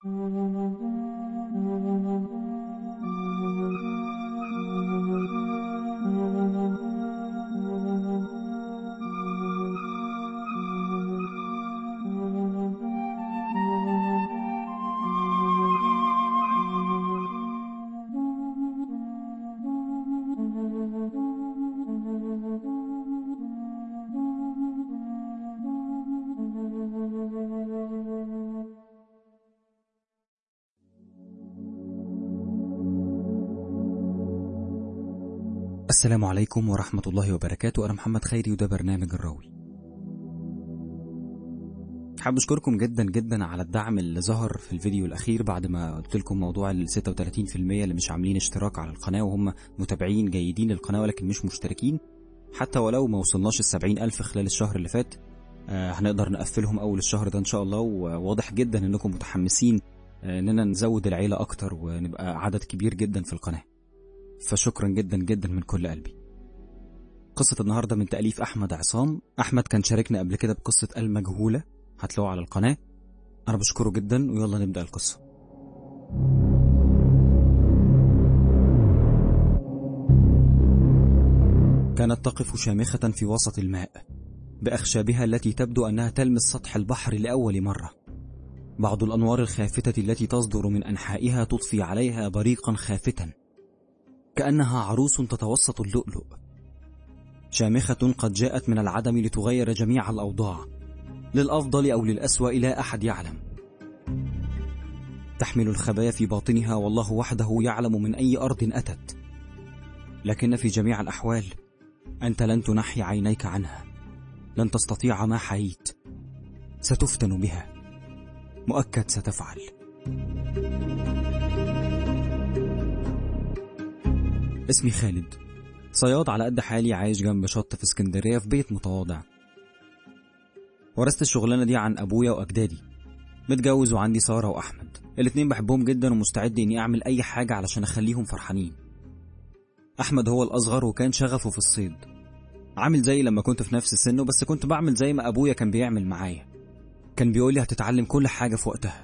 السلام عليكم ورحمة الله وبركاته أنا محمد خيري وده برنامج الراوي حابب أشكركم جدا جدا على الدعم اللي ظهر في الفيديو الأخير بعد ما قلت لكم موضوع ال 36% اللي مش عاملين اشتراك على القناة وهم متابعين جيدين للقناة ولكن مش مشتركين حتى ولو ما وصلناش السبعين ألف خلال الشهر اللي فات آه هنقدر نقفلهم أول الشهر ده إن شاء الله وواضح جدا إنكم متحمسين آه إننا نزود العيلة أكتر ونبقى عدد كبير جدا في القناة فشكرا جدا جدا من كل قلبي قصة النهاردة من تأليف أحمد عصام أحمد كان شاركنا قبل كده بقصة المجهولة هتلاقوها على القناة أنا بشكره جدا ويلا نبدأ القصة كانت تقف شامخة في وسط الماء بأخشابها التي تبدو أنها تلمس سطح البحر لأول مرة بعض الأنوار الخافتة التي تصدر من أنحائها تضفي عليها بريقا خافتا كأنها عروس تتوسط اللؤلؤ شامخة قد جاءت من العدم لتغير جميع الأوضاع للأفضل أو للأسوأ لا أحد يعلم تحمل الخبايا في باطنها والله وحده يعلم من أي أرض أتت لكن في جميع الأحوال أنت لن تنحي عينيك عنها لن تستطيع ما حييت ستفتن بها مؤكد ستفعل اسمي خالد صياد على قد حالي عايش جنب شط في اسكندرية في بيت متواضع ورثت الشغلانة دي عن أبويا وأجدادي متجوز وعندي سارة وأحمد الاتنين بحبهم جدا ومستعد إني أعمل أي حاجة علشان أخليهم فرحانين أحمد هو الأصغر وكان شغفه في الصيد عامل زي لما كنت في نفس سنه بس كنت بعمل زي ما أبويا كان بيعمل معايا كان بيقولي هتتعلم كل حاجة في وقتها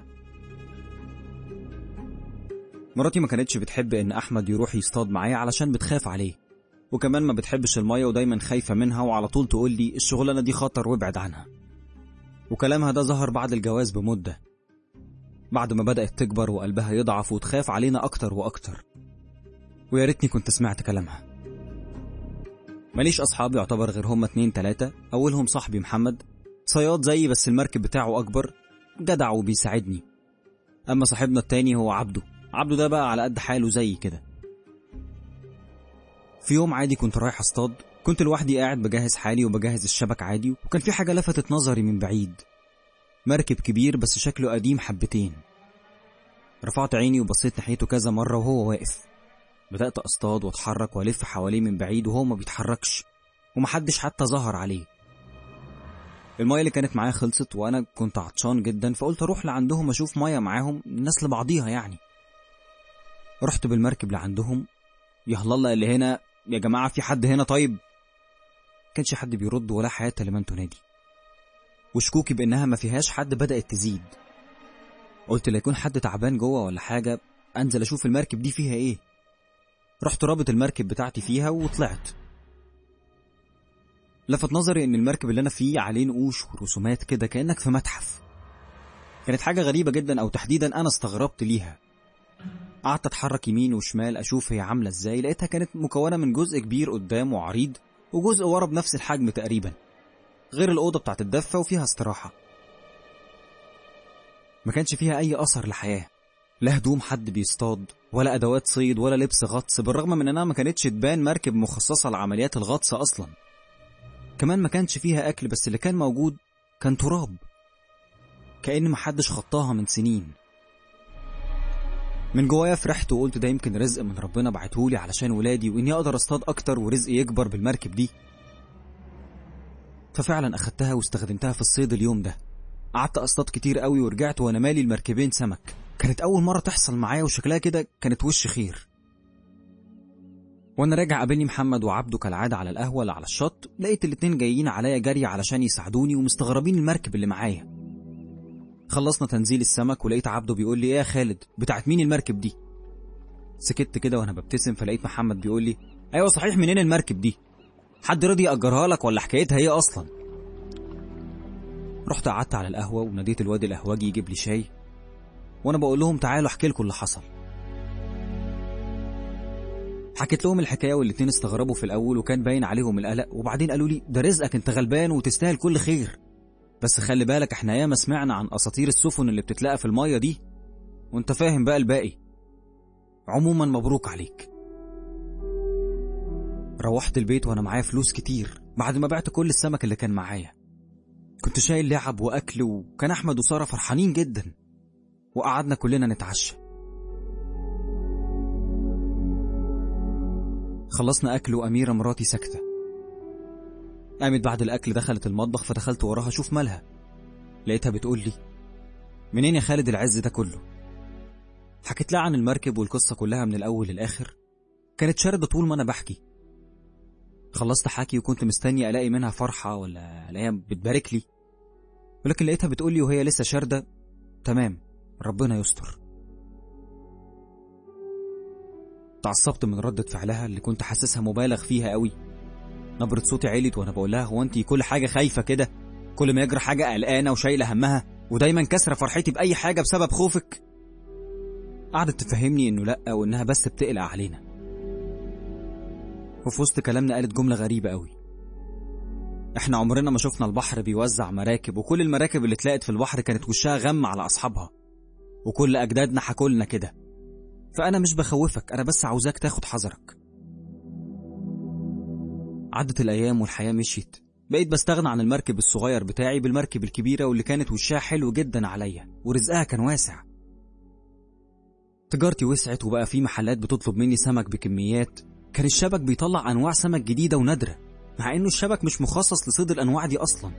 مراتي ما كانتش بتحب ان احمد يروح يصطاد معايا علشان بتخاف عليه وكمان ما بتحبش المية ودايما خايفة منها وعلى طول تقول لي الشغلانة دي خطر وابعد عنها وكلامها ده ظهر بعد الجواز بمدة بعد ما بدأت تكبر وقلبها يضعف وتخاف علينا أكتر وأكتر ويا ريتني كنت سمعت كلامها ماليش أصحاب يعتبر غير هما اتنين تلاتة أولهم صاحبي محمد صياد زيي بس المركب بتاعه أكبر جدع وبيساعدني أما صاحبنا التاني هو عبده عبده ده بقى على قد حاله زي كده في يوم عادي كنت رايح اصطاد كنت لوحدي قاعد بجهز حالي وبجهز الشبك عادي وكان في حاجة لفتت نظري من بعيد مركب كبير بس شكله قديم حبتين رفعت عيني وبصيت ناحيته كذا مرة وهو واقف بدأت أصطاد وأتحرك وألف حواليه من بعيد وهو ما بيتحركش ومحدش حتى ظهر عليه المايه اللي كانت معايا خلصت وأنا كنت عطشان جدا فقلت أروح لعندهم أشوف مايه معاهم الناس لبعضيها يعني رحت بالمركب لعندهم يا الله اللي هنا يا جماعة في حد هنا طيب كانش حد بيرد ولا حياة لمن تنادي وشكوكي بإنها ما فيهاش حد بدأت تزيد قلت لا يكون حد تعبان جوه ولا حاجة أنزل أشوف المركب دي فيها إيه رحت رابط المركب بتاعتي فيها وطلعت لفت نظري إن المركب اللي أنا فيه عليه نقوش ورسومات كده كأنك في متحف كانت حاجة غريبة جدا أو تحديدا أنا استغربت ليها قعدت اتحرك يمين وشمال اشوف هي عامله ازاي لقيتها كانت مكونه من جزء كبير قدام وعريض وجزء ورا بنفس الحجم تقريبا غير الاوضه بتاعت الدفه وفيها استراحه ما كانش فيها اي اثر لحياه لا هدوم حد بيصطاد ولا ادوات صيد ولا لبس غطس بالرغم من انها ما كانتش تبان مركب مخصصه لعمليات الغطس اصلا كمان ما كانش فيها اكل بس اللي كان موجود كان تراب كأن محدش خطاها من سنين من جوايا فرحت وقلت ده يمكن رزق من ربنا بعتهولي علشان ولادي واني اقدر اصطاد اكتر ورزقي يكبر بالمركب دي ففعلا اخدتها واستخدمتها في الصيد اليوم ده قعدت اصطاد كتير قوي ورجعت وانا مالي المركبين سمك كانت اول مره تحصل معايا وشكلها كده كانت وش خير وانا راجع قابلني محمد وعبده كالعاده على القهوه اللي على الشط لقيت الاتنين جايين عليا جري علشان يساعدوني ومستغربين المركب اللي معايا خلصنا تنزيل السمك ولقيت عبده بيقول لي ايه يا خالد بتاعت مين المركب دي سكت كده وانا ببتسم فلقيت محمد بيقول لي ايوه صحيح منين المركب دي حد رضي يأجرها لك ولا حكايتها ايه اصلا رحت قعدت على القهوة وناديت الواد القهوجي يجيب لي شاي وانا بقول لهم تعالوا احكي لكم اللي حصل حكيت لهم الحكايه والاتنين استغربوا في الاول وكان باين عليهم القلق وبعدين قالوا لي ده رزقك انت غلبان وتستاهل كل خير بس خلي بالك احنا ياما سمعنا عن اساطير السفن اللي بتتلقى في الميه دي وانت فاهم بقى الباقي عموما مبروك عليك روحت البيت وانا معايا فلوس كتير بعد ما بعت كل السمك اللي كان معايا كنت شايل لعب واكل وكان احمد وساره فرحانين جدا وقعدنا كلنا نتعشى خلصنا أكل وأميرة مراتي ساكتة قامت بعد الأكل دخلت المطبخ فدخلت وراها أشوف مالها لقيتها بتقول لي منين يا خالد العز ده كله حكيت لها عن المركب والقصة كلها من الأول للآخر كانت شاردة طول ما أنا بحكي خلصت حكي وكنت مستني ألاقي منها فرحة ولا ألاقيها بتبارك لي ولكن لقيتها بتقول لي وهي لسه شاردة تمام ربنا يستر اتعصبت من ردة فعلها اللي كنت حاسسها مبالغ فيها قوي نبرة صوتي عليت وانا بقول لها هو انت كل حاجة خايفة كده كل ما يجرى حاجة قلقانة وشايلة همها ودايما كسرة فرحتي بأي حاجة بسبب خوفك قعدت تفهمني انه لأ وانها بس بتقلق علينا وفي وسط كلامنا قالت جملة غريبة قوي احنا عمرنا ما شفنا البحر بيوزع مراكب وكل المراكب اللي اتلاقت في البحر كانت وشها غم على اصحابها وكل اجدادنا حكولنا كده فأنا مش بخوفك أنا بس عاوزاك تاخد حذرك عدت الأيام والحياة مشيت بقيت بستغنى عن المركب الصغير بتاعي بالمركب الكبيرة واللي كانت وشها حلو جدا عليا ورزقها كان واسع تجارتي وسعت وبقى في محلات بتطلب مني سمك بكميات كان الشبك بيطلع أنواع سمك جديدة ونادرة مع إنه الشبك مش مخصص لصيد الأنواع دي أصلا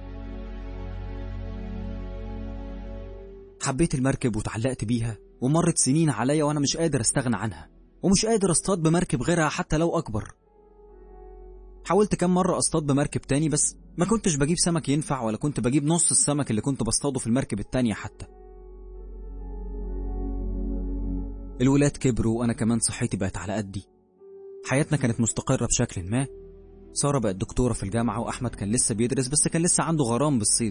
حبيت المركب وتعلقت بيها ومرت سنين عليا وانا مش قادر استغنى عنها ومش قادر اصطاد بمركب غيرها حتى لو اكبر حاولت كم مرة اصطاد بمركب تاني بس ما كنتش بجيب سمك ينفع ولا كنت بجيب نص السمك اللي كنت بصطاده في المركب التانية حتى الولاد كبروا وانا كمان صحتي بقت على قدي حياتنا كانت مستقرة بشكل ما سارة بقت دكتورة في الجامعة وأحمد كان لسه بيدرس بس كان لسه عنده غرام بالصيد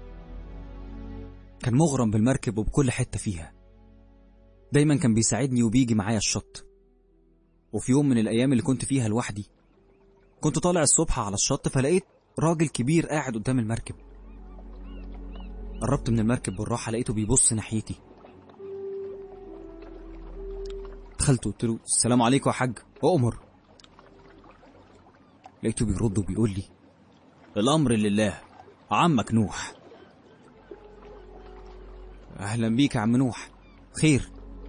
كان مغرم بالمركب وبكل حتة فيها دايما كان بيساعدني وبيجي معايا الشط وفي يوم من الأيام اللي كنت فيها لوحدي كنت طالع الصبح على الشط فلقيت راجل كبير قاعد قدام المركب قربت من المركب بالراحة لقيته بيبص ناحيتي دخلت قلت له السلام عليكم يا حاج أؤمر لقيته بيرد وبيقول لي الأمر لله عمك نوح أهلا بيك يا عم نوح خير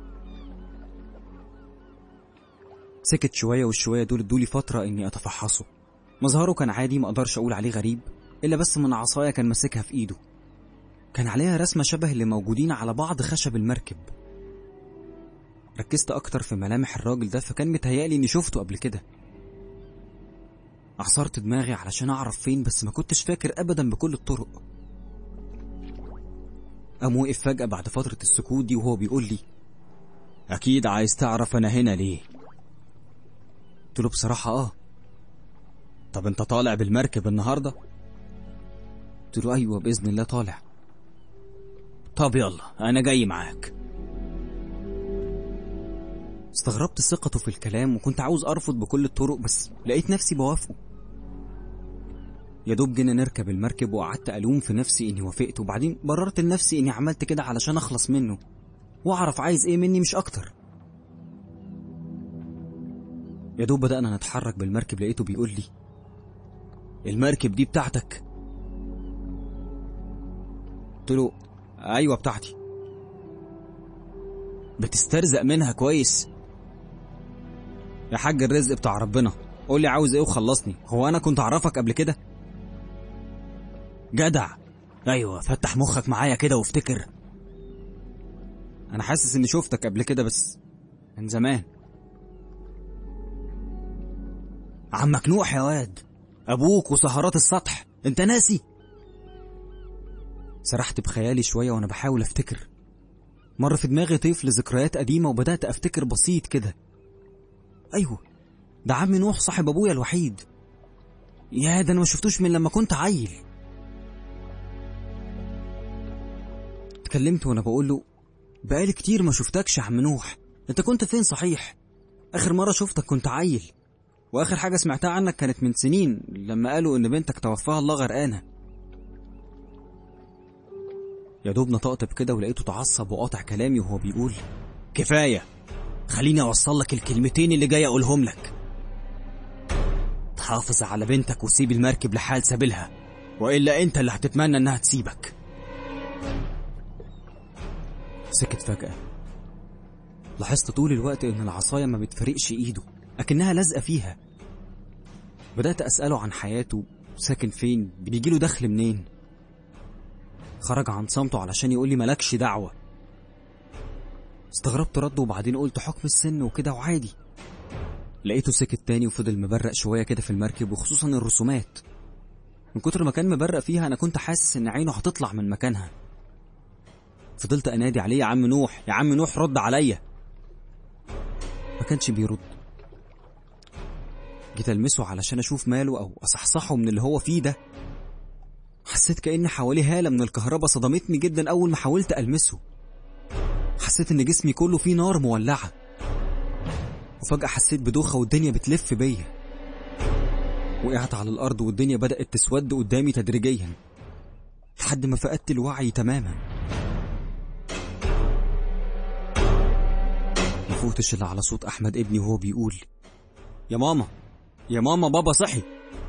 سكت شوية والشوية دول ادولي فترة إني أتفحصه مظهره كان عادي ما أقدرش أقول عليه غريب إلا بس من عصاية كان ماسكها في إيده كان عليها رسمة شبه اللي موجودين على بعض خشب المركب ركزت أكتر في ملامح الراجل ده فكان متهيألي إني شفته قبل كده عصرت دماغي علشان أعرف فين بس ما كنتش فاكر أبدا بكل الطرق قام وقف فجأة بعد فترة السكوت دي وهو بيقول لي أكيد عايز تعرف أنا هنا ليه قلت له بصراحة آه طب أنت طالع بالمركب النهاردة قلت له أيوة بإذن الله طالع طب يلا أنا جاي معاك استغربت ثقته في الكلام وكنت عاوز أرفض بكل الطرق بس لقيت نفسي بوافقه يا دوب جينا نركب المركب وقعدت ألوم في نفسي إني وافقت وبعدين بررت لنفسي إني عملت كده علشان أخلص منه وأعرف عايز إيه مني مش أكتر يا دوب بدأنا نتحرك بالمركب لقيته بيقول لي المركب دي بتاعتك قلت له أيوة بتاعتي بتسترزق منها كويس يا حاج الرزق بتاع ربنا قول لي عاوز ايه وخلصني هو انا كنت اعرفك قبل كده جدع ايوه فتح مخك معايا كده وافتكر انا حاسس اني شفتك قبل كده بس من زمان عمك نوح يا واد ابوك وسهرات السطح انت ناسي سرحت بخيالي شوية وأنا بحاول أفتكر مر في دماغي طيف لذكريات قديمة وبدأت أفتكر بسيط كده أيوه ده عم نوح صاحب أبويا الوحيد يا ده أنا ما شفتوش من لما كنت عيل اتكلمت وأنا بقول له بقالي كتير ما شفتكش يا عم نوح أنت كنت فين صحيح آخر مرة شفتك كنت عيل وآخر حاجة سمعتها عنك كانت من سنين لما قالوا إن بنتك توفاها الله غرقانة يا دوب نطقت بكده ولقيته اتعصب وقاطع كلامي وهو بيقول كفاية خليني أوصل لك الكلمتين اللي جاي أقولهم لك تحافظ على بنتك وسيب المركب لحال سبيلها وإلا أنت اللي هتتمنى إنها تسيبك سكت فجأة لاحظت طول الوقت إن العصاية ما بتفرقش إيده أكنها لازقة فيها بدأت أسأله عن حياته ساكن فين بيجيله دخل منين خرج عن صمته علشان يقول لي مالكش دعوة استغربت رده وبعدين قلت حكم السن وكده وعادي لقيته سكت تاني وفضل مبرق شوية كده في المركب وخصوصا الرسومات من كتر ما كان مبرق فيها أنا كنت حاسس إن عينه هتطلع من مكانها فضلت أنادي عليه يا عم نوح يا عم نوح رد عليا ما كانش بيرد جيت ألمسه علشان أشوف ماله أو أصحصحه من اللي هو فيه ده حسيت كأن حواليه هالة من الكهرباء صدمتني جدا أول ما حاولت ألمسه حسيت إن جسمي كله فيه نار مولعة وفجأة حسيت بدوخة والدنيا بتلف بيا وقعت على الأرض والدنيا بدأت تسود قدامي تدريجيا لحد ما فقدت الوعي تماما ما فوتش إلا على صوت أحمد ابني وهو بيقول يا ماما يا ماما بابا صحي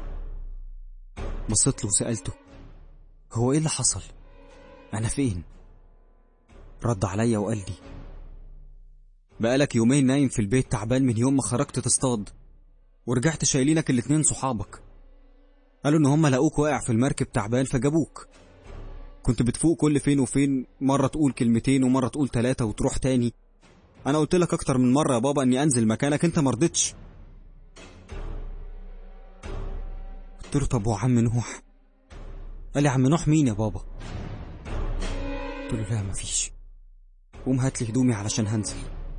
بصيت له وسألته هو ايه اللي حصل انا فين رد عليا وقال لي بقالك يومين نايم في البيت تعبان من يوم ما خرجت تصطاد ورجعت شايلينك الاتنين صحابك قالوا ان هم لقوك واقع في المركب تعبان فجابوك كنت بتفوق كل فين وفين مرة تقول كلمتين ومرة تقول تلاتة وتروح تاني انا قلت لك اكتر من مرة يا بابا اني انزل مكانك انت مرضتش قلت له طب وعم نوح قال لي عم نوح مين يا بابا قلت له لا مفيش قوم هات لي هدومي علشان هنزل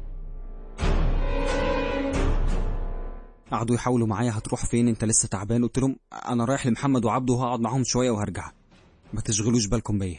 قعدوا يحاولوا معايا هتروح فين انت لسه تعبان قلت لهم انا رايح لمحمد وعبده وهقعد معاهم شويه وهرجع ما تشغلوش بالكم بيا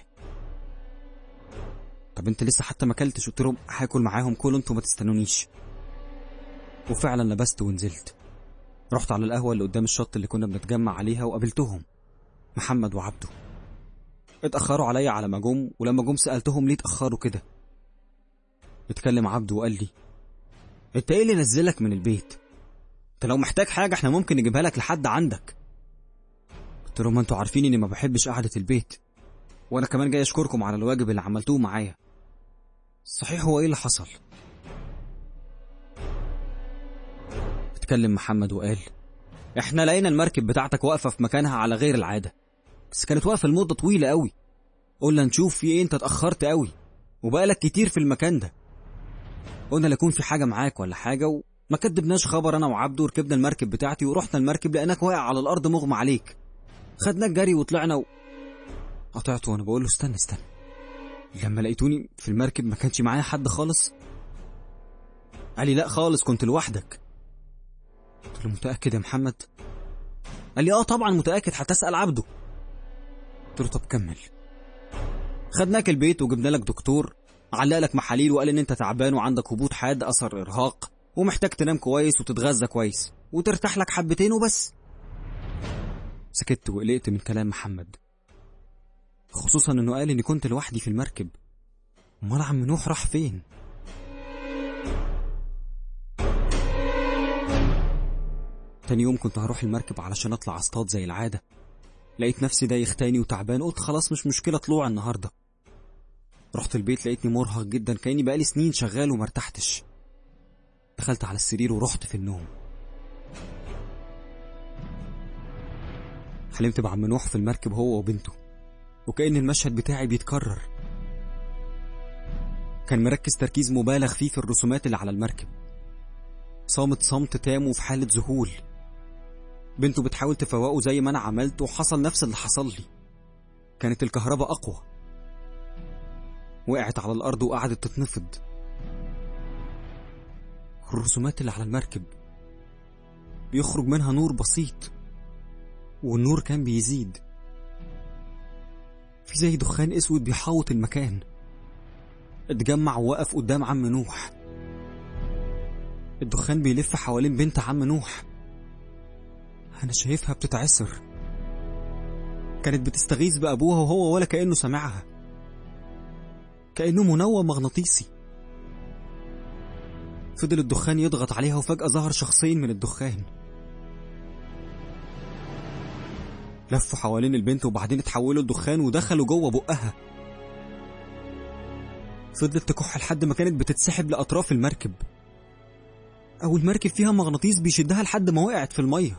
طب انت لسه حتى ما اكلتش قلت لهم هاكل معاهم كلوا انتوا ما تستنونيش وفعلا لبست ونزلت رحت على القهوه اللي قدام الشط اللي كنا بنتجمع عليها وقابلتهم محمد وعبده اتأخروا عليا على ما جم ولما جم سألتهم ليه اتأخروا كده اتكلم عبده وقال لي انت ايه اللي نزلك من البيت انت لو محتاج حاجة احنا ممكن نجيبها لك لحد عندك قلت لهم ما انتوا عارفين اني ما بحبش قعدة البيت وانا كمان جاي اشكركم على الواجب اللي عملتوه معايا صحيح هو ايه اللي حصل اتكلم محمد وقال احنا لقينا المركب بتاعتك واقفة في مكانها على غير العادة بس كانت واقفة لمدة طويلة قوي قلنا نشوف في ايه انت اتأخرت قوي وبقالك كتير في المكان ده قلنا ليكون في حاجة معاك ولا حاجة وما كدبناش خبر انا وعبده وركبنا المركب بتاعتي ورحنا المركب لقيناك واقع على الارض مغمى عليك خدناك جري وطلعنا و... قطعته وانا بقول له استنى استنى لما لقيتوني في المركب ما كانش معايا حد خالص قال لي لا خالص كنت لوحدك قلت له متأكد يا محمد قال لي اه طبعا متأكد هتسأل عبده قلت له طب كمل خدناك البيت وجبنا لك دكتور علق لك محاليل وقال ان انت تعبان وعندك هبوط حاد اثر ارهاق ومحتاج تنام كويس وتتغذى كويس وترتاح لك حبتين وبس سكت وقلقت من كلام محمد خصوصا انه قال اني كنت لوحدي في المركب امال عم نوح راح فين تاني يوم كنت هروح المركب علشان اطلع اصطاد زي العاده لقيت نفسي دايخ تاني وتعبان قلت خلاص مش مشكله طلوع النهارده رحت البيت لقيتني مرهق جدا كاني بقالي سنين شغال ومرتحتش دخلت على السرير ورحت في النوم حلمت بعم نوح في المركب هو وبنته وكأن المشهد بتاعي بيتكرر كان مركز تركيز مبالغ فيه في الرسومات اللي على المركب صامت صمت تام وفي حالة ذهول بنته بتحاول تفوقه زي ما أنا عملت وحصل نفس اللي حصل لي كانت الكهرباء أقوى وقعت على الأرض وقعدت تتنفض الرسومات اللي على المركب بيخرج منها نور بسيط والنور كان بيزيد في زي دخان اسود بيحاوط المكان اتجمع ووقف قدام عم نوح الدخان بيلف حوالين بنت عم نوح انا شايفها بتتعسر كانت بتستغيث بابوها وهو ولا كانه سمعها كانه منوم مغناطيسي فضل الدخان يضغط عليها وفجاه ظهر شخصين من الدخان لفوا حوالين البنت وبعدين اتحولوا الدخان ودخلوا جوه بقها فضلت تكح لحد ما كانت بتتسحب لأطراف المركب أو المركب فيها مغناطيس بيشدها لحد ما وقعت في المية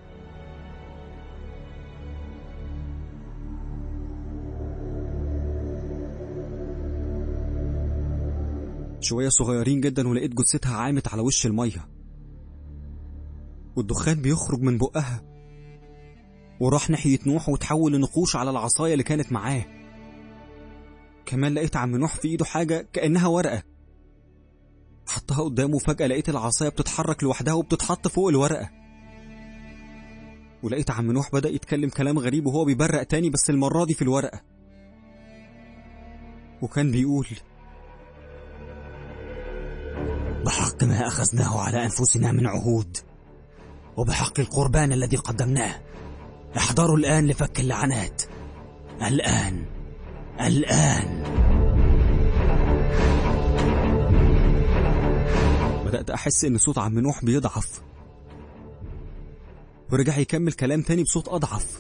شوية صغيرين جدا ولقيت جثتها عامت على وش المية والدخان بيخرج من بقها وراح ناحية نوح وتحول لنقوش على العصاية اللي كانت معاه كمان لقيت عم نوح في ايده حاجة كأنها ورقة حطها قدامه وفجأة لقيت العصاية بتتحرك لوحدها وبتتحط فوق الورقة ولقيت عم نوح بدأ يتكلم كلام غريب وهو بيبرق تاني بس المرة دي في الورقة وكان بيقول بحق ما أخذناه على أنفسنا من عهود وبحق القربان الذي قدمناه احضروا الآن لفك اللعنات الآن الآن بدأت أحس إن صوت عم نوح بيضعف ورجع يكمل كلام تاني بصوت أضعف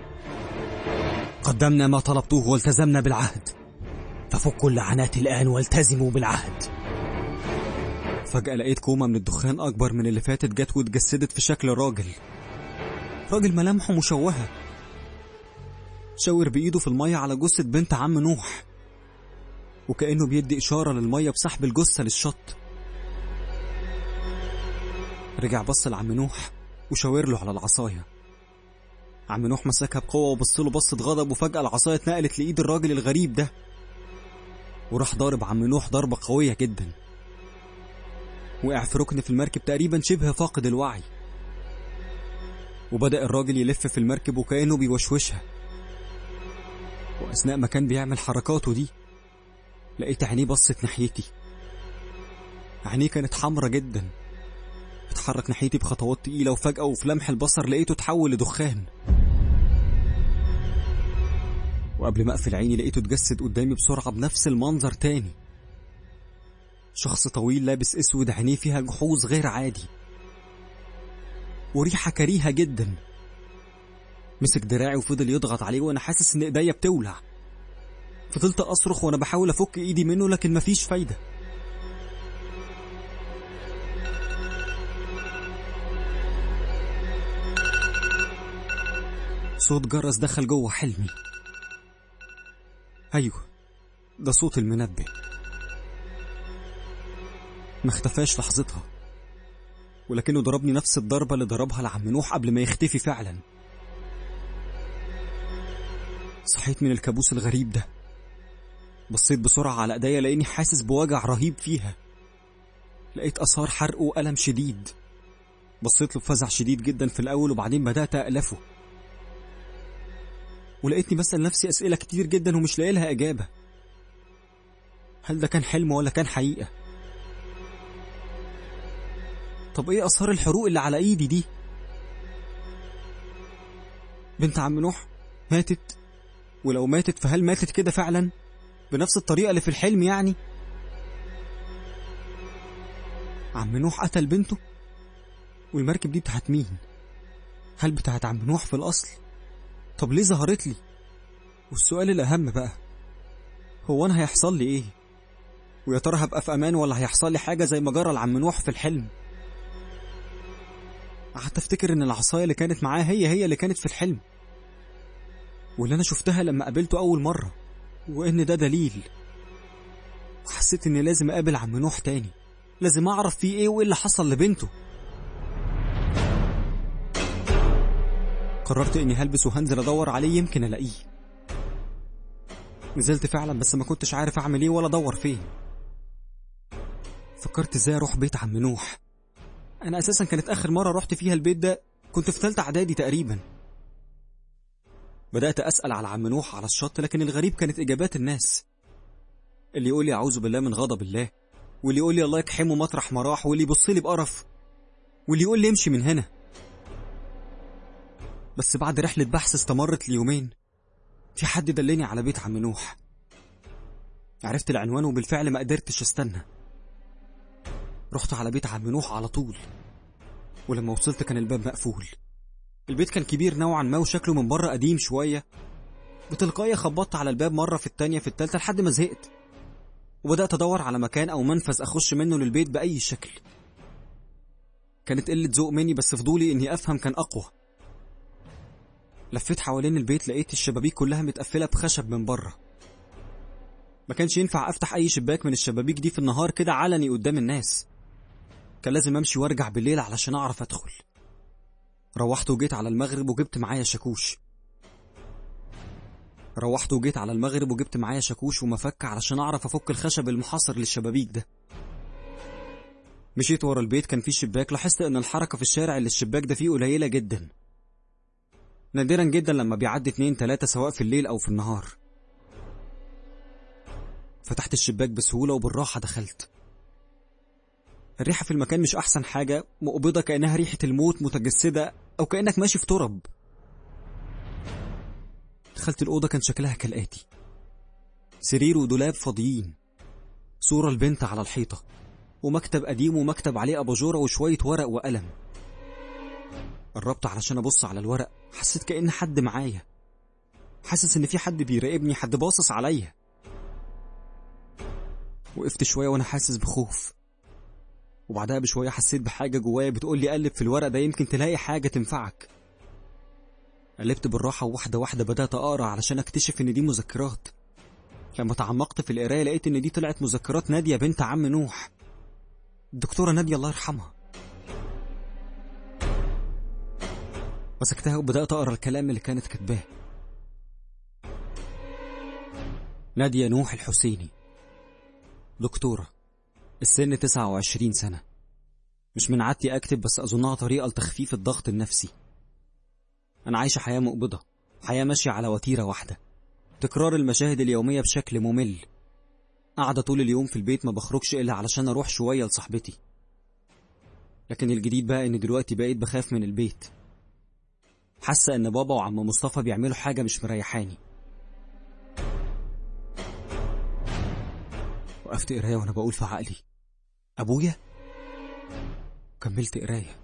قدمنا ما طلبتوه والتزمنا بالعهد ففكوا اللعنات الآن والتزموا بالعهد فجأة لقيت كومة من الدخان أكبر من اللي فاتت جت واتجسدت في شكل راجل راجل ملامحه مشوهة شاور بإيده في المية على جثة بنت عم نوح وكأنه بيدي إشارة للمية بسحب الجثة للشط رجع بص لعم نوح وشاور له على العصاية عم نوح مسكها بقوة وبص له بصة غضب وفجأة العصاية اتنقلت لإيد الراجل الغريب ده وراح ضارب عم نوح ضربة قوية جدا وقع في ركن في المركب تقريبا شبه فاقد الوعي وبدأ الراجل يلف في المركب وكأنه بيوشوشها وأثناء ما كان بيعمل حركاته دي لقيت عينيه بصت ناحيتي عينيه كانت حمرة جدا اتحرك ناحيتي بخطوات تقيلة وفجأة وفي لمح البصر لقيته اتحول لدخان وقبل ما اقفل عيني لقيته اتجسد قدامي بسرعة بنفس المنظر تاني شخص طويل لابس اسود عينيه فيها جحوظ غير عادي وريحة كريهة جدا مسك دراعي وفضل يضغط عليه وانا حاسس ان ايديا بتولع فضلت اصرخ وانا بحاول افك ايدي منه لكن مفيش فايدة صوت جرس دخل جوه حلمي ايوه ده صوت المنبه ما اختفاش لحظتها ولكنه ضربني نفس الضربة اللي ضربها لعم نوح قبل ما يختفي فعلا صحيت من الكابوس الغريب ده بصيت بسرعة على ايديا لاني حاسس بوجع رهيب فيها لقيت اثار حرق والم شديد بصيت له بفزع شديد جدا في الاول وبعدين بدات الفه ولقيتني بسال نفسي اسئله كتير جدا ومش لاقي لها اجابه هل ده كان حلم ولا كان حقيقه طب ايه اثار الحروق اللي على ايدي دي بنت عم نوح ماتت ولو ماتت فهل ماتت كده فعلا بنفس الطريقه اللي في الحلم يعني عم نوح قتل بنته والمركب دي بتاعت مين هل بتاعت عم نوح في الاصل طب ليه ظهرت لي والسؤال الاهم بقى هو انا هيحصل لي ايه ويا ترى هبقى في امان ولا هيحصل لي حاجه زي ما جرى لعم نوح في الحلم قعدت افتكر ان العصايه اللي كانت معاه هي هي اللي كانت في الحلم واللي انا شفتها لما قابلته اول مره وان ده دليل وحسيت اني لازم اقابل عم نوح تاني لازم اعرف فيه ايه وايه اللي حصل لبنته قررت اني هلبس وهنزل ادور عليه يمكن الاقيه نزلت فعلا بس ما كنتش عارف اعمل ايه ولا ادور فين فكرت ازاي اروح بيت عم نوح انا اساسا كانت اخر مره رحت فيها البيت ده كنت في ثالثه اعدادي تقريبا بدات اسال على عم نوح على الشط لكن الغريب كانت اجابات الناس اللي يقول لي اعوذ بالله من غضب الله واللي يقول لي الله يكحمه مطرح ما راح واللي يبص لي بقرف واللي يقول لي امشي من هنا بس بعد رحله بحث استمرت ليومين في حد دلني على بيت عم نوح عرفت العنوان وبالفعل ما قدرتش استنى رحت على بيت عم نوح على طول ولما وصلت كان الباب مقفول البيت كان كبير نوعا ما وشكله من بره قديم شوية بتلقائية خبطت على الباب مرة في التانية في التالتة لحد ما زهقت وبدأت أدور على مكان أو منفذ أخش منه للبيت بأي شكل كانت قلة ذوق مني بس فضولي إني أفهم كان أقوى لفيت حوالين البيت لقيت الشبابيك كلها متقفلة بخشب من بره ما كانش ينفع أفتح أي شباك من الشبابيك دي في النهار كده علني قدام الناس كان لازم أمشي وأرجع بالليل علشان أعرف أدخل روحت وجيت على المغرب وجبت معايا شاكوش روحت وجيت على المغرب وجبت معايا شاكوش ومفك علشان أعرف أفك الخشب المحاصر للشبابيك ده مشيت ورا البيت كان فيه شباك لاحظت إن الحركة في الشارع اللي الشباك ده فيه قليلة جدا نادرا جدا لما بيعدي اتنين تلاتة سواء في الليل أو في النهار فتحت الشباك بسهولة وبالراحة دخلت الريحة في المكان مش أحسن حاجة مقبضة كأنها ريحة الموت متجسدة أو كأنك ماشي في ترب دخلت الأوضة كان شكلها كالآتي سرير ودولاب فاضيين صورة البنت على الحيطة ومكتب قديم ومكتب عليه أباجورة وشوية ورق وقلم قربت علشان أبص على الورق حسيت كأن حد معايا حاسس إن في حد بيراقبني حد باصص عليا وقفت شوية وأنا حاسس بخوف وبعدها بشوية حسيت بحاجة جوايا بتقول لي قلب في الورق ده يمكن تلاقي حاجة تنفعك قلبت بالراحة وواحدة واحدة بدأت أقرأ علشان أكتشف إن دي مذكرات لما تعمقت في القراية لقيت إن دي طلعت مذكرات نادية بنت عم نوح الدكتورة نادية الله يرحمها مسكتها وبدأت أقرأ الكلام اللي كانت كاتباه نادية نوح الحسيني دكتورة السن 29 سنة مش من عادتي أكتب بس أظنها طريقة لتخفيف الضغط النفسي أنا عايشة حياة مقبضة حياة ماشية على وتيرة واحدة تكرار المشاهد اليومية بشكل ممل قاعدة طول اليوم في البيت ما بخرجش إلا علشان أروح شوية لصاحبتي لكن الجديد بقى إن دلوقتي بقيت بخاف من البيت حاسة إن بابا وعم مصطفى بيعملوا حاجة مش مريحاني وقفت قراية وأنا بقول في عقلي أبويا كملت قراية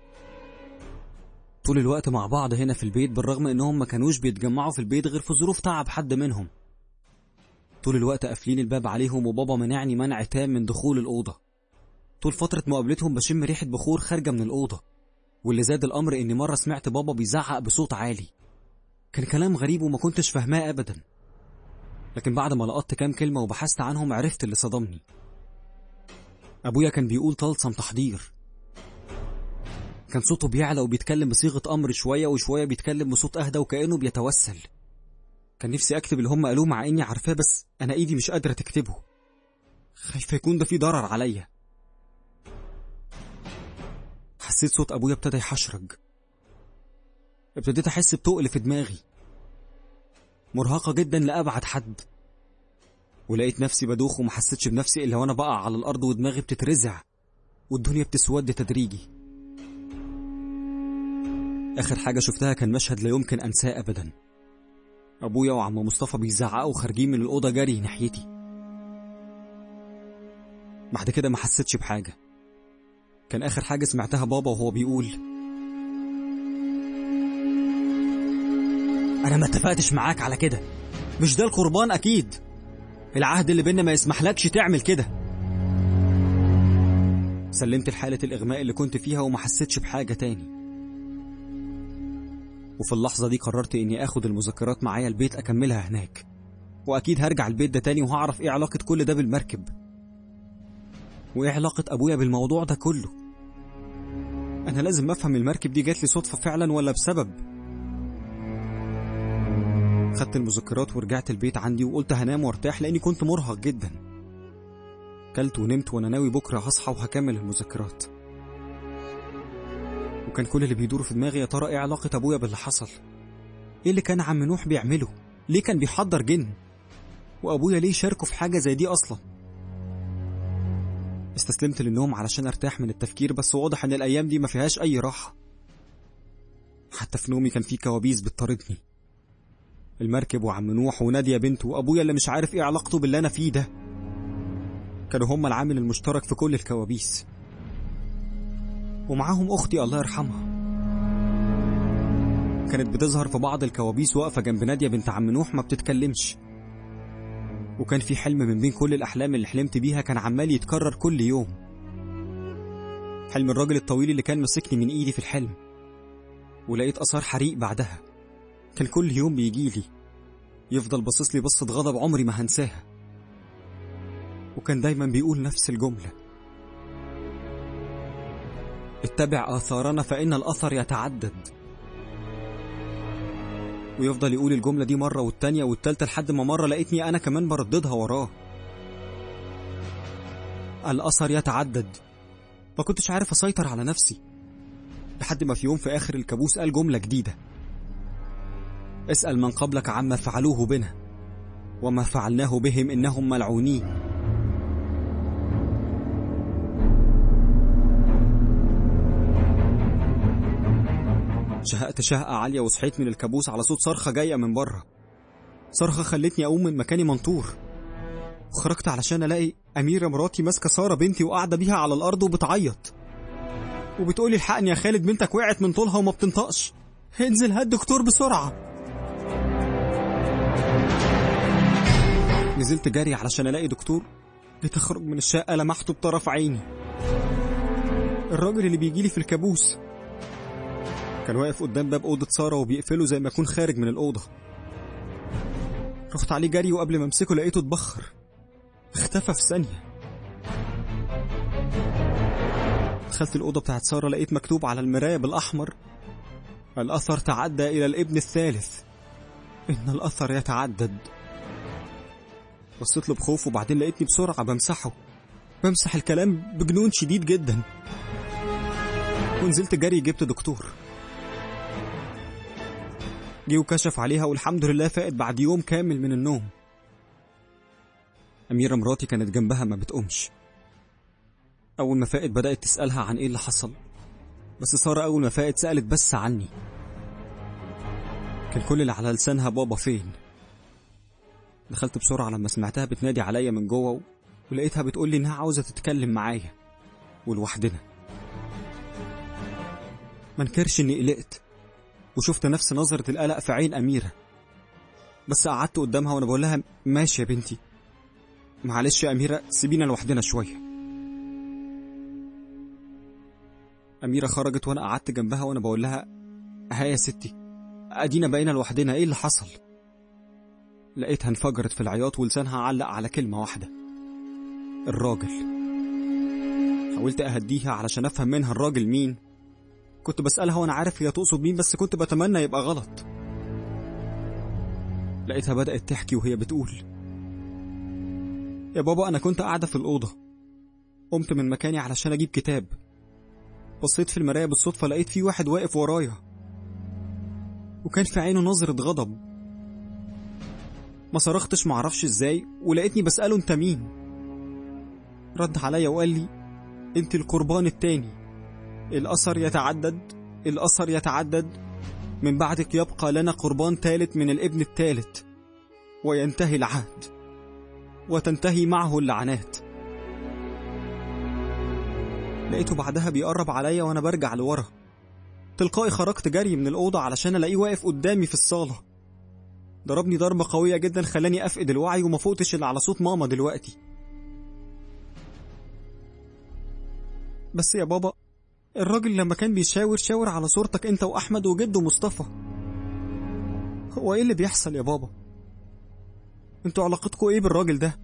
طول الوقت مع بعض هنا في البيت بالرغم إنهم ما كانوش بيتجمعوا في البيت غير في ظروف تعب حد منهم طول الوقت قافلين الباب عليهم وبابا منعني منع تام من دخول الأوضة طول فترة مقابلتهم بشم ريحة بخور خارجة من الأوضة واللي زاد الأمر إني مرة سمعت بابا بيزعق بصوت عالي كان كلام غريب وما كنتش فاهماه أبدا لكن بعد ما لقطت كام كلمة وبحثت عنهم عرفت اللي صدمني أبويا كان بيقول طلسم تحضير كان صوته بيعلى وبيتكلم بصيغة أمر شوية وشوية بيتكلم بصوت أهدى وكأنه بيتوسل كان نفسي أكتب اللي هم قالوه مع إني عارفاه بس أنا إيدي مش قادرة تكتبه خايفة يكون ده فيه ضرر عليا حسيت صوت أبويا ابتدى يحشرج ابتديت أحس بتقل في دماغي مرهقة جدا لأبعد حد ولقيت نفسي بدوخ وما حسيتش بنفسي إلا وأنا بقع على الأرض ودماغي بتترزع والدنيا بتسود تدريجي آخر حاجة شفتها كان مشهد لا يمكن أنساه أبدا أبويا وعم مصطفى بيزعقوا خارجين من الأوضة جري ناحيتي بعد كده ما حسيتش بحاجة كان آخر حاجة سمعتها بابا وهو بيقول أنا ما اتفقتش معاك على كده مش ده القربان أكيد العهد اللي بينا ما يسمحلكش تعمل كده سلمت لحالة الإغماء اللي كنت فيها وما حسيتش بحاجة تاني وفي اللحظة دي قررت إني آخد المذكرات معايا البيت أكملها هناك وأكيد هرجع البيت ده تاني وهعرف إيه علاقة كل ده بالمركب وإيه علاقة أبويا بالموضوع ده كله أنا لازم أفهم المركب دي جات لي صدفة فعلا ولا بسبب خدت المذكرات ورجعت البيت عندي وقلت هنام وارتاح لاني كنت مرهق جدا كلت ونمت وانا ناوي بكره هصحى وهكمل المذكرات وكان كل اللي بيدور في دماغي يا ترى ايه علاقه ابويا باللي حصل ايه اللي كان عم نوح بيعمله ليه كان بيحضر جن وابويا ليه شاركه في حاجه زي دي اصلا استسلمت للنوم علشان ارتاح من التفكير بس واضح ان الايام دي ما فيهاش اي راحه حتى في نومي كان في كوابيس بتطاردني المركب وعم نوح ونادية بنته وأبويا اللي مش عارف إيه علاقته باللي أنا فيه ده كانوا هما العامل المشترك في كل الكوابيس ومعاهم أختي الله يرحمها كانت بتظهر في بعض الكوابيس واقفة جنب نادية بنت عم نوح ما بتتكلمش وكان في حلم من بين كل الأحلام اللي حلمت بيها كان عمال يتكرر كل يوم حلم الراجل الطويل اللي كان ماسكني من إيدي في الحلم ولقيت أثار حريق بعدها كان كل يوم بيجيلي يفضل باصص لي بصة غضب عمري ما هنساها وكان دايما بيقول نفس الجملة اتبع آثارنا فإن الأثر يتعدد ويفضل يقول الجملة دي مرة والتانية والتالتة لحد ما مرة لقيتني أنا كمان برددها وراه الأثر يتعدد ما كنتش عارف أسيطر على نفسي لحد ما في يوم في آخر الكابوس قال جملة جديدة اسأل من قبلك عما فعلوه بنا وما فعلناه بهم إنهم ملعونين شهقت شهقة عالية وصحيت من الكابوس على صوت صرخة جاية من بره صرخة خلتني أقوم من مكاني منطور وخرجت علشان ألاقي أميرة مراتي ماسكة سارة بنتي وقاعدة بيها على الأرض وبتعيط وبتقولي الحقني يا خالد بنتك وقعت من طولها وما بتنطقش انزل هات دكتور بسرعة نزلت جري علشان الاقي دكتور جيت اخرج من الشقة لمحته بطرف عيني الراجل اللي بيجيلي في الكابوس كان واقف قدام باب أوضة سارة وبيقفله زي ما يكون خارج من الأوضة رحت عليه جري وقبل ما امسكه لقيته اتبخر اختفى في ثانية دخلت الأوضة بتاعت سارة لقيت مكتوب على المراية بالأحمر الأثر تعدى إلى الابن الثالث إن الأثر يتعدد بصيت له بخوف وبعدين لقيتني بسرعة بمسحه بمسح الكلام بجنون شديد جدا ونزلت جري جبت دكتور جه وكشف عليها والحمد لله فاقت بعد يوم كامل من النوم أميرة مراتي كانت جنبها ما بتقومش أول ما فاقت بدأت تسألها عن إيه اللي حصل بس سارة أول ما فاقت سألت بس عني كان كل اللي على لسانها بابا فين دخلت بسرعة لما سمعتها بتنادي عليا من جوه ولقيتها بتقول لي إنها عاوزة تتكلم معايا ولوحدنا ما انكرش إني قلقت وشفت نفس نظرة القلق في عين أميرة بس قعدت قدامها وأنا بقول لها ماشي يا بنتي معلش يا أميرة سيبينا لوحدنا شوية أميرة خرجت وأنا قعدت جنبها وأنا بقول لها ها يا ستي أدينا بقينا لوحدنا إيه اللي حصل لقيتها انفجرت في العياط ولسانها علق على كلمة واحدة الراجل حاولت أهديها علشان أفهم منها الراجل مين كنت بسألها وأنا عارف هي تقصد مين بس كنت بتمنى يبقى غلط لقيتها بدأت تحكي وهي بتقول يا بابا أنا كنت قاعدة في الأوضة قمت من مكاني علشان أجيب كتاب بصيت في المراية بالصدفة لقيت في واحد واقف ورايا وكان في عينه نظرة غضب ما صرختش معرفش ازاي ولقيتني بسأله انت مين رد عليا وقال لي انت القربان التاني الأثر يتعدد الأثر يتعدد من بعدك يبقى لنا قربان ثالث من الابن الثالث وينتهي العهد وتنتهي معه اللعنات لقيته بعدها بيقرب عليا وانا برجع لورا تلقائي خرجت جري من الأوضة علشان ألاقيه واقف قدامي في الصالة ضربني ضربة قوية جدا خلاني أفقد الوعي وما فوقتش إلا على صوت ماما دلوقتي بس يا بابا الراجل لما كان بيشاور شاور على صورتك انت واحمد وجده مصطفى هو ايه اللي بيحصل يا بابا انتوا علاقتكوا ايه بالراجل ده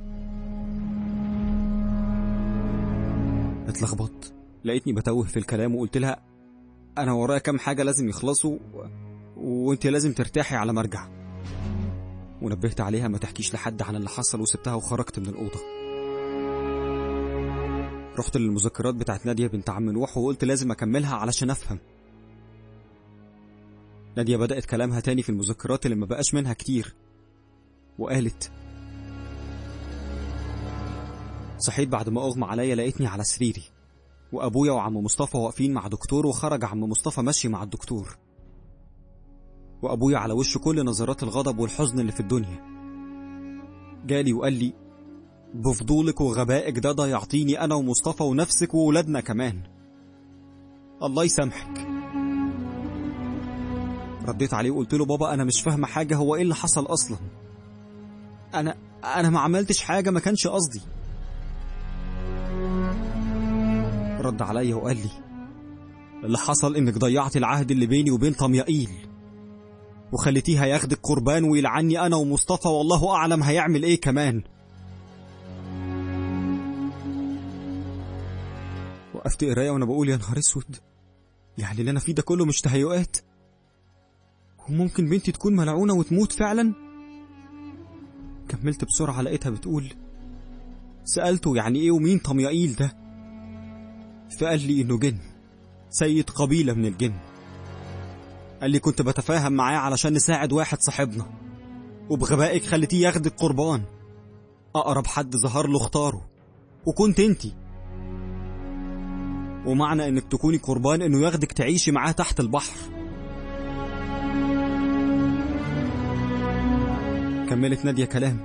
اتلخبطت لقيتني بتوه في الكلام وقلت لها انا ورايا كام حاجه لازم يخلصوا و... وانت لازم ترتاحي على مرجع ونبهت عليها ما تحكيش لحد عن اللي حصل وسبتها وخرجت من الأوضة رحت للمذكرات بتاعت نادية بنت عم نوح وقلت لازم أكملها علشان أفهم نادية بدأت كلامها تاني في المذكرات اللي ما بقاش منها كتير وقالت صحيت بعد ما أغمى عليا لقيتني على سريري وأبويا وعم مصطفى واقفين مع دكتور وخرج عم مصطفى ماشي مع الدكتور وأبويا على وشه كل نظرات الغضب والحزن اللي في الدنيا جالي وقال لي بفضولك وغبائك ده ضيعتيني أنا ومصطفى ونفسك وولادنا كمان الله يسامحك رديت عليه وقلت له بابا أنا مش فاهمة حاجة هو إيه اللي حصل أصلا أنا أنا ما عملتش حاجة ما كانش قصدي رد عليا وقال لي اللي حصل إنك ضيعت العهد اللي بيني وبين طميائيل وخليتيها ياخدك قربان ويلعني أنا ومصطفى والله أعلم هيعمل إيه كمان وقفت قرايه وانا بقول يا نهار اسود يعني اللي انا فيه ده كله مش تهيؤات وممكن بنتي تكون ملعونه وتموت فعلا كملت بسرعه لقيتها بتقول سالته يعني ايه ومين طميائيل ده فقال لي انه جن سيد قبيله من الجن قال لي كنت بتفاهم معاه علشان نساعد واحد صاحبنا وبغبائك خليتيه ياخدك قربان اقرب حد ظهر له اختاره وكنت انتي ومعنى انك تكوني قربان انه ياخدك تعيشي معاه تحت البحر كملت نادية كلام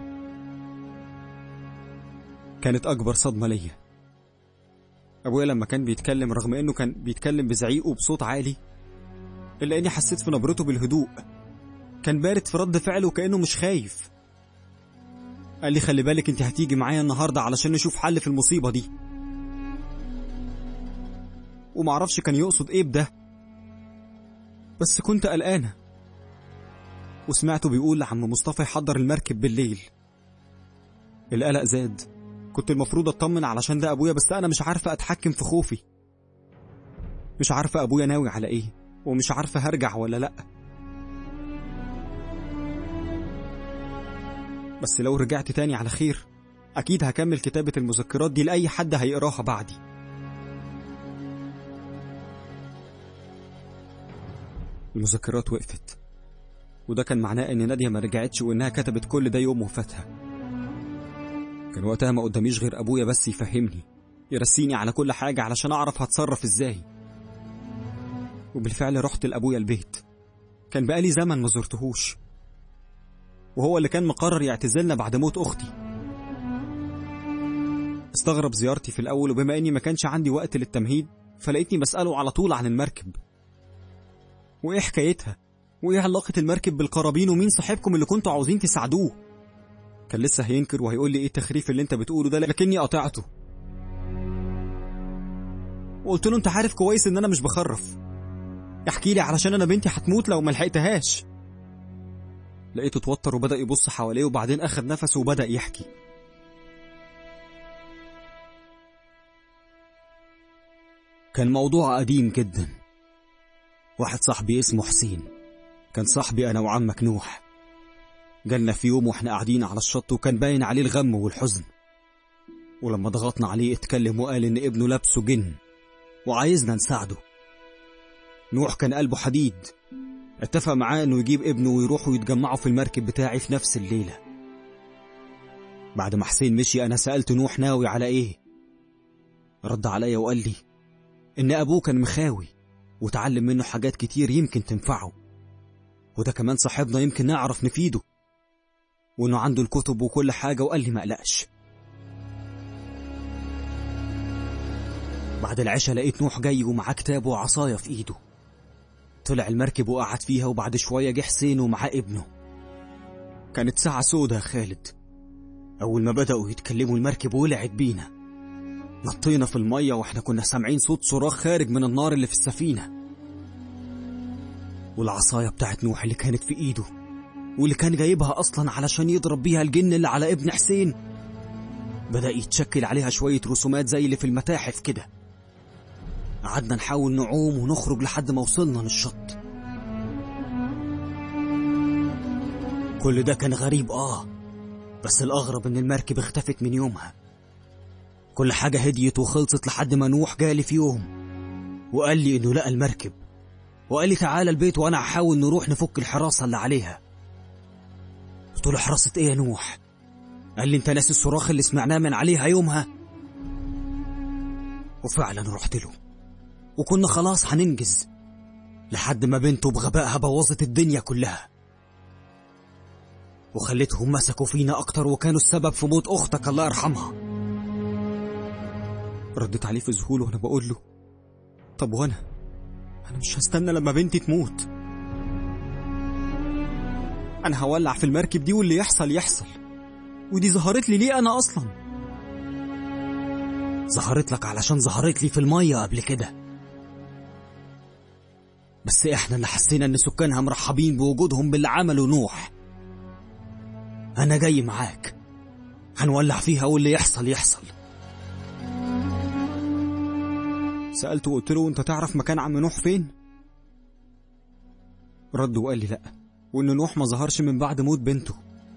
كانت أكبر صدمة ليا أبويا لما كان بيتكلم رغم إنه كان بيتكلم بزعيق وبصوت عالي إلا إني حسيت في نبرته بالهدوء كان بارد في رد فعله وكأنه مش خايف قال لي خلي بالك انت هتيجي معايا النهاردة علشان نشوف حل في المصيبة دي ومعرفش كان يقصد ايه بده بس كنت قلقانة وسمعته بيقول لعم مصطفى يحضر المركب بالليل القلق زاد كنت المفروض اطمن علشان ده ابويا بس انا مش عارفة اتحكم في خوفي مش عارفة ابويا ناوي على ايه ومش عارفة هرجع ولا لأ بس لو رجعت تاني على خير أكيد هكمل كتابة المذكرات دي لأي حد هيقراها بعدي المذكرات وقفت وده كان معناه ان نادية ما رجعتش وانها كتبت كل ده يوم وفاتها كان وقتها ما قداميش غير ابويا بس يفهمني يرسيني على كل حاجة علشان اعرف هتصرف ازاي وبالفعل رحت لابويا البيت كان بقالي زمن ما زرتهوش وهو اللي كان مقرر يعتزلنا بعد موت اختي استغرب زيارتي في الاول وبما اني ما كانش عندي وقت للتمهيد فلقيتني بسأله على طول عن المركب وايه حكايتها وايه علاقة المركب بالقرابين ومين صاحبكم اللي كنتوا عاوزين تساعدوه كان لسه هينكر وهيقول لي ايه التخريف اللي انت بتقوله ده لكني قطعته وقلت له انت عارف كويس ان انا مش بخرف احكي لي علشان انا بنتي هتموت لو ما لحقتهاش لقيته اتوتر وبدأ يبص حواليه وبعدين اخد نفسه وبدأ يحكي كان موضوع قديم جدا واحد صاحبي اسمه حسين كان صاحبي انا وعمك نوح جالنا في يوم واحنا قاعدين على الشط وكان باين عليه الغم والحزن ولما ضغطنا عليه اتكلم وقال ان ابنه لابسه جن وعايزنا نساعده نوح كان قلبه حديد اتفق معاه انه يجيب ابنه ويروحوا يتجمعوا في المركب بتاعي في نفس الليلة بعد ما حسين مشي انا سألت نوح ناوي على ايه رد عليا وقال لي ان ابوه كان مخاوي وتعلم منه حاجات كتير يمكن تنفعه وده كمان صاحبنا يمكن نعرف نفيده وانه عنده الكتب وكل حاجة وقال لي مقلقش بعد العشاء لقيت نوح جاي ومعاه كتاب وعصاية في ايده طلع المركب وقعد فيها وبعد شوية جه حسين ومعاه ابنه كانت ساعة سودة يا خالد أول ما بدأوا يتكلموا المركب ولعت بينا نطينا في المية واحنا كنا سامعين صوت صراخ خارج من النار اللي في السفينة والعصاية بتاعت نوح اللي كانت في ايده واللي كان جايبها أصلا علشان يضرب بيها الجن اللي على ابن حسين بدأ يتشكل عليها شوية رسومات زي اللي في المتاحف كده قعدنا نحاول نعوم ونخرج لحد ما وصلنا للشط كل ده كان غريب اه بس الأغرب إن المركب اختفت من يومها كل حاجة هديت وخلصت لحد ما نوح جالي في يوم وقال لي إنه لقى المركب وقال لي تعالى البيت وأنا هحاول نروح نفك الحراسة اللي عليها قلت له حراسة إيه يا نوح؟ قال لي أنت ناسي الصراخ اللي سمعناه من عليها يومها وفعلا رحت له وكنا خلاص هننجز لحد ما بنته بغبائها بوظت الدنيا كلها وخلتهم مسكوا فينا أكتر وكانوا السبب في موت أختك الله يرحمها رديت عليه في ذهول وانا بقول له طب وانا انا مش هستنى لما بنتي تموت انا هولع في المركب دي واللي يحصل يحصل ودي ظهرت لي ليه انا اصلا ظهرت لك علشان ظهرت لي في المية قبل كده بس احنا اللي حسينا ان سكانها مرحبين بوجودهم باللي عمله نوح انا جاي معاك هنولع فيها واللي يحصل يحصل سألته وقلت له انت تعرف مكان عم نوح فين رد وقال لي لا وان نوح ما ظهرش من بعد موت بنته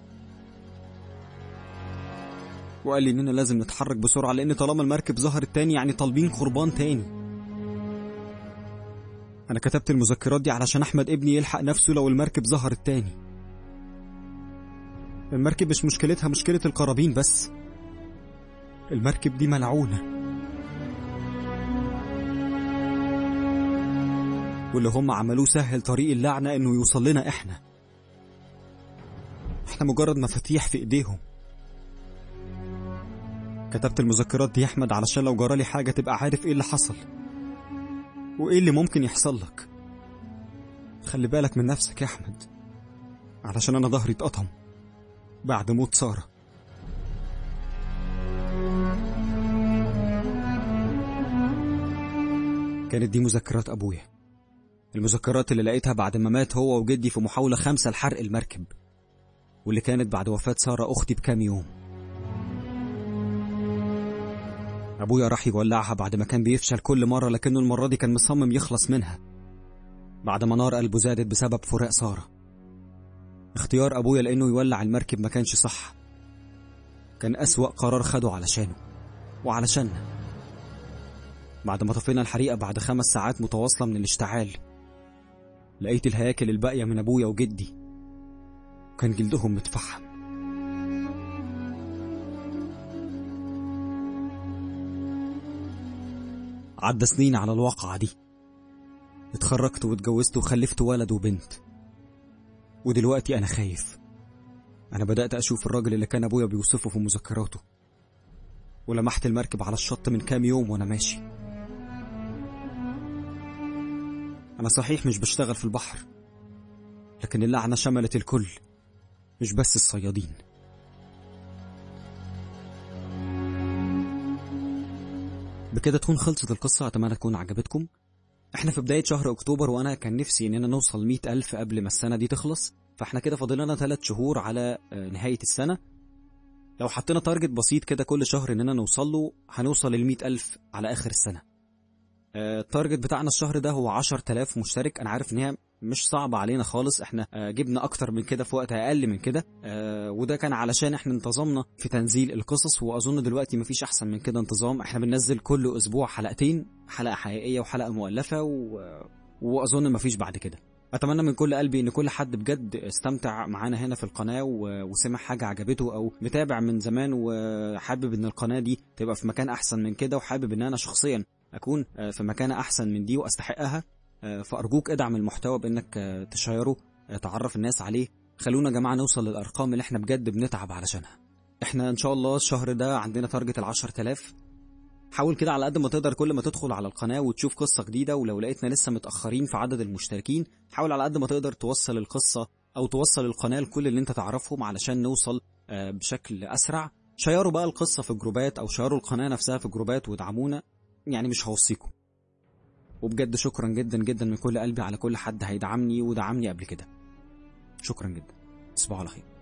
وقال لي اننا لازم نتحرك بسرعة لان طالما المركب ظهرت تاني يعني طالبين قربان تاني انا كتبت المذكرات دي علشان احمد ابني يلحق نفسه لو المركب ظهرت تاني المركب مش مشكلتها مشكلة القرابين بس المركب دي ملعونة واللي هم عملوه سهل طريق اللعنة انه يوصل لنا احنا احنا مجرد مفاتيح في ايديهم كتبت المذكرات دي يا احمد علشان لو جرالي حاجة تبقى عارف ايه اللي حصل وايه اللي ممكن يحصل لك خلي بالك من نفسك يا احمد علشان انا ظهري اتقطم بعد موت سارة كانت دي مذكرات ابويا المذكرات اللي لقيتها بعد ما مات هو وجدي في محاولة خامسة لحرق المركب واللي كانت بعد وفاة سارة أختي بكام يوم أبويا راح يولعها بعد ما كان بيفشل كل مرة لكنه المرة دي كان مصمم يخلص منها بعد ما نار قلبه زادت بسبب فراق سارة اختيار أبويا لأنه يولع المركب ما كانش صح كان أسوأ قرار خده علشانه وعلشاننا بعد ما طفينا الحريقة بعد خمس ساعات متواصلة من الاشتعال لقيت الهياكل الباقية من أبويا وجدي كان جلدهم متفحم عدى سنين على الواقعة دي اتخرجت واتجوزت وخلفت ولد وبنت ودلوقتي أنا خايف أنا بدأت أشوف الراجل اللي كان أبويا بيوصفه في مذكراته ولمحت المركب على الشط من كام يوم وأنا ماشي أنا صحيح مش بشتغل في البحر لكن اللعنة شملت الكل مش بس الصيادين بكده تكون خلصت القصة أتمنى تكون عجبتكم احنا في بداية شهر أكتوبر وأنا كان نفسي إننا نوصل مئة ألف قبل ما السنة دي تخلص فاحنا كده فاضل لنا ثلاث شهور على آه، نهاية السنة لو حطينا تارجت بسيط كده كل شهر إننا نوصل له هنوصل للمئة ألف على آخر السنة آه، التارجت بتاعنا الشهر ده هو 10000 مشترك انا عارف ان هي مش صعبة علينا خالص احنا آه، جبنا اكتر من كده في وقت اقل من كده آه، وده كان علشان احنا انتظمنا في تنزيل القصص واظن دلوقتي مفيش احسن من كده انتظام احنا بننزل كل اسبوع حلقتين حلقة حقيقية وحلقة مؤلفة و... واظن مفيش بعد كده اتمنى من كل قلبي ان كل حد بجد استمتع معانا هنا في القناه و... وسمع حاجه عجبته او متابع من زمان وحابب ان القناه دي تبقى في مكان احسن من كده وحابب ان انا شخصيا اكون آه، في مكانه احسن من دي واستحقها آه، فارجوك ادعم المحتوى بانك آه، تشيره آه، تعرف الناس عليه خلونا يا جماعه نوصل للارقام اللي احنا بجد بنتعب علشانها احنا ان شاء الله الشهر ده عندنا تارجت ال 10000 حاول كده على قد ما تقدر كل ما تدخل على القناه وتشوف قصه جديده ولو لقيتنا لسه متاخرين في عدد المشتركين حاول على قد ما تقدر توصل القصه او توصل القناه لكل اللي انت تعرفهم علشان نوصل آه، بشكل اسرع شيروا بقى القصه في جروبات او شيروا القناه نفسها في جروبات وادعمونا يعني مش هوصيكم وبجد شكرا جدا جدا من كل قلبي على كل حد هيدعمني ودعمني قبل كده شكرا جدا تصبحوا على خير